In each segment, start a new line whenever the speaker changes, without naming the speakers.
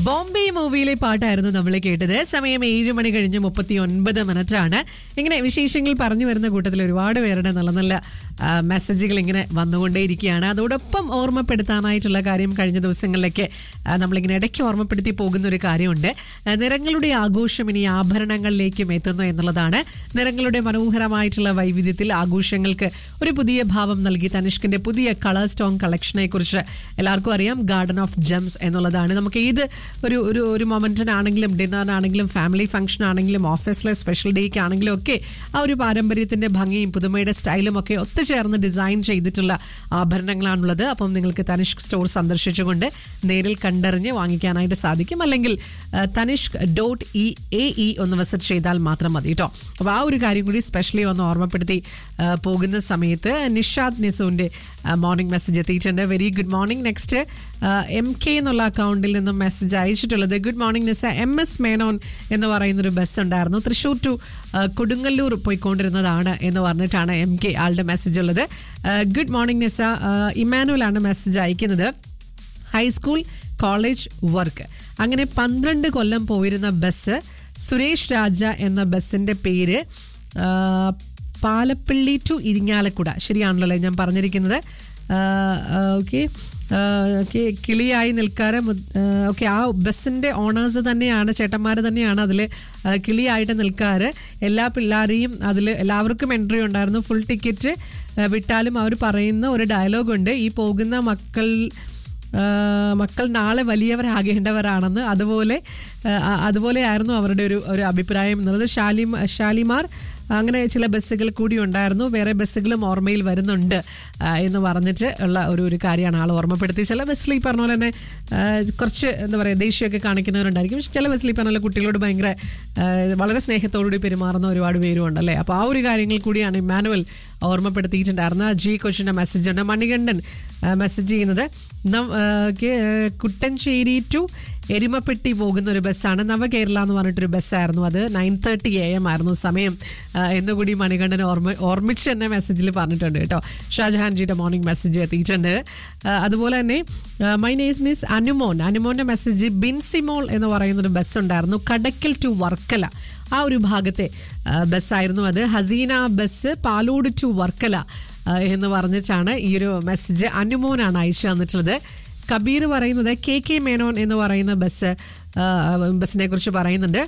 ബോംബെ മൂവിയിലെ പാട്ടായിരുന്നു നമ്മൾ കേട്ടത് സമയം ഏഴ് മണി കഴിഞ്ഞ് മുപ്പത്തി ഒൻപത് മിനിറ്റ് ആണ് ഇങ്ങനെ വിശേഷങ്ങൾ പറഞ്ഞു വരുന്ന കൂട്ടത്തിൽ ഒരുപാട് പേരുടെ നല്ല നല്ല ആ, മെസ്സേജുകൾ ഇങ്ങനെ വന്നുകൊണ്ടേയിരിക്കുകയാണ് അതോടൊപ്പം ഓർമ്മപ്പെടുത്താനായിട്ടുള്ള കാര്യം കഴിഞ്ഞ ദിവസങ്ങളിലൊക്കെ ആ, നമ്മളിങ്ങനെ ഇടയ്ക്ക് ഓർമ്മപ്പെടുത്തി പോകുന്ന ഒരു കാര്യമുണ്ട് ആ, നിറങ്ങളുടെ ആഘോഷം ഇനി ആഭരണങ്ങളിലേക്കും എത്തുന്നു എന്നുള്ളതാണ് നിറങ്ങളുടെ മനോഹരമായിട്ടുള്ള വൈവിധ്യത്തിൽ ആഘോഷങ്ങൾക്ക് ഒരു പുതിയ ഭാവം നൽകി തനിഷ്കിന്റെ പുതിയ കളർ സ്റ്റോൺ കളക്ഷനെ കുറിച്ച് എല്ലാവർക്കും അറിയാം ഗാർഡൻ ഓഫ് ജംസ് എന്നുള്ളതാണ് നമുക്ക് ഏത് ഒരു ഒരു ഒരു മൊമെന്റിനാണെങ്കിലും ഡിന്നറിനാണെങ്കിലും ഫാമിലി ഫംഗ്ഷൻ ആണെങ്കിലും ഓഫീസിലെ സ്പെഷ്യൽ ഡേക്ക് ആണെങ്കിലും ഒക്കെ ആ ഒരു പാരമ്പര്യത്തിന്റെ ഭംഗിയും പുതുമയുടെ സ്റ്റൈലും ഒക്കെ ഒത്തുചേർന്ന് ഡിസൈൻ ചെയ്തിട്ടുള്ള ആഭരണങ്ങളാണുള്ളത് അപ്പം നിങ്ങൾക്ക് തനിഷ്ക് സ്റ്റോർ സന്ദർശിച്ചുകൊണ്ട് നേരിൽ കണ്ടറിഞ്ഞ് വാങ്ങിക്കാനായിട്ട് സാധിക്കും അല്ലെങ്കിൽ ആ, Tanishq dot E A E ഒന്ന് വിസിറ്റ് ചെയ്താൽ മാത്രം മതി കേട്ടോ അപ്പോൾ ആ ഒരു കാര്യം കൂടി സ്പെഷ്യലി ഒന്ന് ഓർമ്മപ്പെടുത്തി ആ, പോകുന്ന സമയത്ത് നിഷാദ് നിസുവിൻ്റെ മോർണിംഗ് മെസ്സേജ് എത്തിയിട്ടുണ്ട് very good morning next M K എന്നുള്ള അക്കൗണ്ടിൽ നിന്നും മെസ്സേജ് അയച്ചിട്ടുള്ളത് good morning Nisa M S Menon എന്ന് പറയുന്നൊരു ബസ് ഉണ്ടായിരുന്നു തൃശ്ശൂർ ടു കൊടുങ്ങല്ലൂർ പോയിക്കൊണ്ടിരുന്നതാണ് എന്ന് പറഞ്ഞിട്ടാണ് എം കെ ആളുടെ മെസ്സേജ് ഉള്ളത് ഗുഡ് മോർണിംഗ് നിസ ഇമാനുവൽ ആണ് മെസ്സേജ് അയക്കുന്നത് ഹൈസ്കൂൾ കോളേജ് വർക്ക് അങ്ങനെ പന്ത്രണ്ട് കൊല്ലം പോയിരുന്ന ബസ് സുരേഷ് രാജ എന്ന ബസ്സിന്റെ പേര് ആ, പാലപ്പള്ളി ടു ഇരിങ്ങാലക്കുട ശരിയാണല്ലോ അല്ലേ ഞാൻ പറഞ്ഞിരിക്കുന്നത് ഓക്കെ ഓക്കെ കിളിയായി നിൽക്കാറ് ഓക്കെ ആ ബസ്സിന്റെ ഓണേഴ്സ് തന്നെയാണ് ചേട്ടന്മാർ തന്നെയാണ് അതിൽ കിളിയായിട്ട് നിൽക്കാറ് എല്ലാ പിള്ളേരെയും അതിൽ എല്ലാവർക്കും എൻട്രി ഉണ്ടായിരുന്നു ഫുൾ ടിക്കറ്റ് വിട്ടാലും അവർ പറയുന്ന ഒരു ഡയലോഗ് ഉണ്ട് ഈ പോകുന്ന മക്കൾ ആ, മക്കൾ നാളെ വലിയവരാകേണ്ടവരാണെന്ന് അതുപോലെ ആ, അതുപോലെയായിരുന്നു അവരുടെ ഒരു ഒരു അഭിപ്രായം എന്നുള്ളത് ഷാലിം ഷാലിമാർ അങ്ങനെ ചില ബസ്സുകൾ കൂടി ഉണ്ടായിരുന്നു വേറെ ബസ്സുകളും ഓർമ്മയിൽ വരുന്നുണ്ട് ആ, എന്ന് പറഞ്ഞിട്ട് ഉള്ള ഒരു ഒരു കാര്യമാണ് ആൾ ഓർമ്മപ്പെടുത്തി ചില ബസ്സിൽ ഈ പറഞ്ഞ പോലെ തന്നെ ആ, കുറച്ച് എന്താ പറയുക ദേഷ്യമൊക്കെ കാണിക്കുന്നവരുണ്ടായിരിക്കും പക്ഷെ ചില ബസ്സിൽ ഈ പറഞ്ഞ പോലെ കുട്ടികളോട് ഭയങ്കര ആ, വളരെ സ്നേഹത്തോടുകൂടി പെരുമാറുന്ന ഒരുപാട് പേരും ഉണ്ടല്ലേ അപ്പോൾ ആ ഒരു കാര്യങ്ങൾ കൂടിയാണ് ഇമാനുവൽ ഓർമ്മപ്പെടുത്തിയിട്ടുണ്ടായിരുന്ന ജി കൊച്ചിൻ്റെ മെസ്സേജ് ഉണ്ട് മണികണ്ഠൻ മെസ്സേജ് ചെയ്യുന്നത് നം- ആ, കെ- കുട്ടൻചേരി ടു എരുമപ്പെട്ടി പോകുന്ന ഒരു ബസ്സാണ് നവകേരള എന്ന് പറഞ്ഞിട്ടൊരു ബസ്സായിരുന്നു അത് നയൻ തേർട്ടി എ എം ആയിരുന്നു സമയം ആ, എന്നുകൂടി മണികണ്ഠൻ ഓർമ്മ ഓർമ്മിച്ച് തന്നെ മെസ്സേജിൽ പറഞ്ഞിട്ടുണ്ട് കേട്ടോ ഷാജഹാൻജിയുടെ മോർണിംഗ് മെസ്സേജ് എത്തിയിട്ടുണ്ട് ആ, അതുപോലെ തന്നെ മൈ നെയ്സ് മിസ് അനുമോൻ അനുമോന്റെ മെസ്സേജ് ബിൻസിമോൾ എന്ന് പറയുന്നൊരു ബസ് ഉണ്ടായിരുന്നു കടക്കൽ ടു വർക്കല ആ ഒരു ഭാഗത്തെ ആ, ബസ്സായിരുന്നു അത് ഹസീന ബസ് പാലോട് ടു വർക്കല ആ, എന്ന് പറഞ്ഞിട്ടാണ് ഈ ഒരു മെസ്സേജ് അനുമോനാണ് അയച്ചു തന്നിട്ടുള്ളത് കബീർ പറയുന്നത് കെ കെ മേനോൻ എന്ന് പറയുന്ന ബസ് ആ, ബസ്സിനെ കുറിച്ച് പറയുന്നുണ്ട്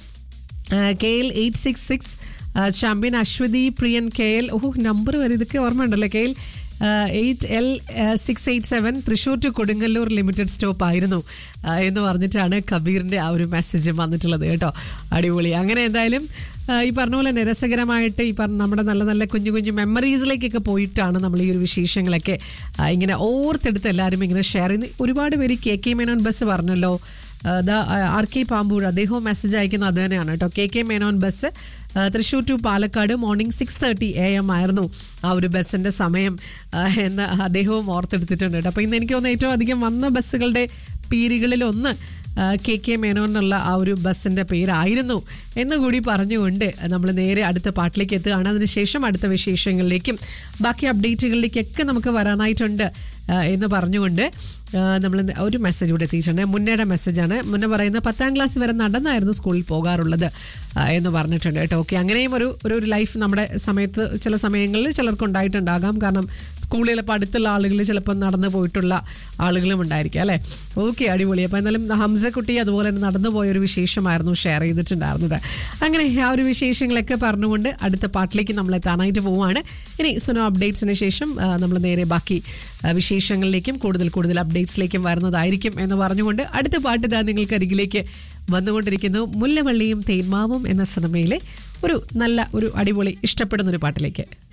K L eight six six champion Aswathi Priyan K L oh number വരെ ഇതൊക്കെ ഓർമ്മയുണ്ടല്ലേ K L eight L six eight seven Thrissur to Kodungallur limited stop ആയിരുന്നു ആ, എന്ന് പറഞ്ഞിട്ടാണ് കബീറിൻ്റെ ആ ഒരു മെസ്സേജ് വന്നിട്ടുള്ളത് കേട്ടോ അടിപൊളി അങ്ങനെ എന്തായാലും ആ, ഈ പറഞ്ഞ പോലെ തന്നെ രസകരമായിട്ട് ഈ പറഞ്ഞ നമ്മുടെ നല്ല നല്ല കുഞ്ഞു കുഞ്ഞു മെമ്മറീസിലേക്കൊക്കെ പോയിട്ടാണ് നമ്മൾ ഈ ഒരു വിശേഷങ്ങളൊക്കെ ആ, ഇങ്ങനെ ഓർത്തെടുത്ത് എല്ലാവരും ഇങ്ങനെ ഷെയർ ചെയ്യുന്നത് ഒരുപാട് പേര് കെ കെ മേനോൻ ബസ് പറഞ്ഞല്ലോ ആ, ദാ, ആ, ആർ കെ പാമ്പൂർ അദ്ദേഹവും മെസ്സേജ് അയക്കുന്നത് അത് തന്നെയാണ് കേട്ടോ കെ കെ മേനോൻ ബസ് ആ, Thrissur to Palakkad morning six thirty A M ആയിരുന്നു ആ ഒരു ബസ്സിന്റെ സമയം ആ, എന്ന് അദ്ദേഹവും ഓർത്തെടുത്തിട്ടുണ്ട് കേട്ടോ അപ്പോൾ ഇന്ന് എനിക്ക് തോന്നുന്നു ഏറ്റവും അധികം വന്ന ബസ്സുകളുടെ പേരുകളിൽ ഒന്ന് ആ, കെ കെ മേനോൻ എന്നുള്ള ആ ഒരു ബസ്സിന്റെ പേരായിരുന്നു എന്ന് കൂടി പറഞ്ഞുകൊണ്ട് നമ്മൾ നേരെ അടുത്ത പാട്ടിലേക്ക് എത്തുകയാണ് അതിനുശേഷം അടുത്ത വിശേഷങ്ങളിലേക്കും ബാക്കി അപ്ഡേറ്റുകളിലേക്കൊക്കെ നമുക്ക് വരാനായിട്ടുണ്ട് ആ, എന്ന് പറഞ്ഞുകൊണ്ട് നമ്മൾ ഒരു മെസ്സേജ് കൂടെ എത്തിയിട്ടുണ്ട് മുന്നയുടെ മെസ്സേജാണ് മുന്നേ പറയുന്ന പത്താം ക്ലാസ് വരെ നടന്നായിരുന്നു സ്കൂളിൽ പോകാറുള്ളത് ആ, എന്ന് പറഞ്ഞിട്ടുണ്ട് കേട്ടോ ഓക്കെ അങ്ങനെയും ഒരു ഒരു ഒരു ലൈഫ് നമ്മുടെ സമയത്ത് ചില സമയങ്ങളിൽ ചിലർക്ക് ഉണ്ടായിട്ടുണ്ടാകാം കാരണം സ്കൂളിൽ ചിലപ്പോൾ അടുത്തുള്ള ആളുകൾ ചിലപ്പോൾ നടന്നു പോയിട്ടുള്ള ആളുകളും ഉണ്ടായിരിക്കും അല്ലേ ഓക്കെ അടിപൊളി അപ്പോൾ എന്നാലും ഹംസക്കുട്ടി അതുപോലെ തന്നെ നടന്നു പോയ ഒരു വിശേഷമായിരുന്നു ഷെയർ ചെയ്തിട്ടുണ്ടായിരുന്നത് അങ്ങനെ ആ ഒരു വിശേഷങ്ങളൊക്കെ പറഞ്ഞുകൊണ്ട് അടുത്ത പാട്ടിലേക്ക് നമ്മൾ എത്താനായിട്ട് പോവുകയാണ് ഇനി സുനോ അപ്ഡേറ്റ്സിന് ശേഷം നമ്മൾ നേരെ ബാക്കി ആ, വിശേഷങ്ങളിലേക്കും കൂടുതൽ കൂടുതൽ അപ്ഡേറ്റ്സിലേക്കും വരുന്നതായിരിക്കും എന്ന് പറഞ്ഞുകൊണ്ട് അടുത്ത പാട്ട് ഇതാ നിങ്ങൾക്ക് അരികിലേക്ക് വന്നുകൊണ്ടിരിക്കുന്നു മുല്ലവള്ളിയും തേന്മാവും എന്ന സിനിമയിലെ ഒരു നല്ല ഒരു അടിപൊളി ഇഷ്ടപ്പെടുന്ന ഒരു പാട്ടിലേക്ക്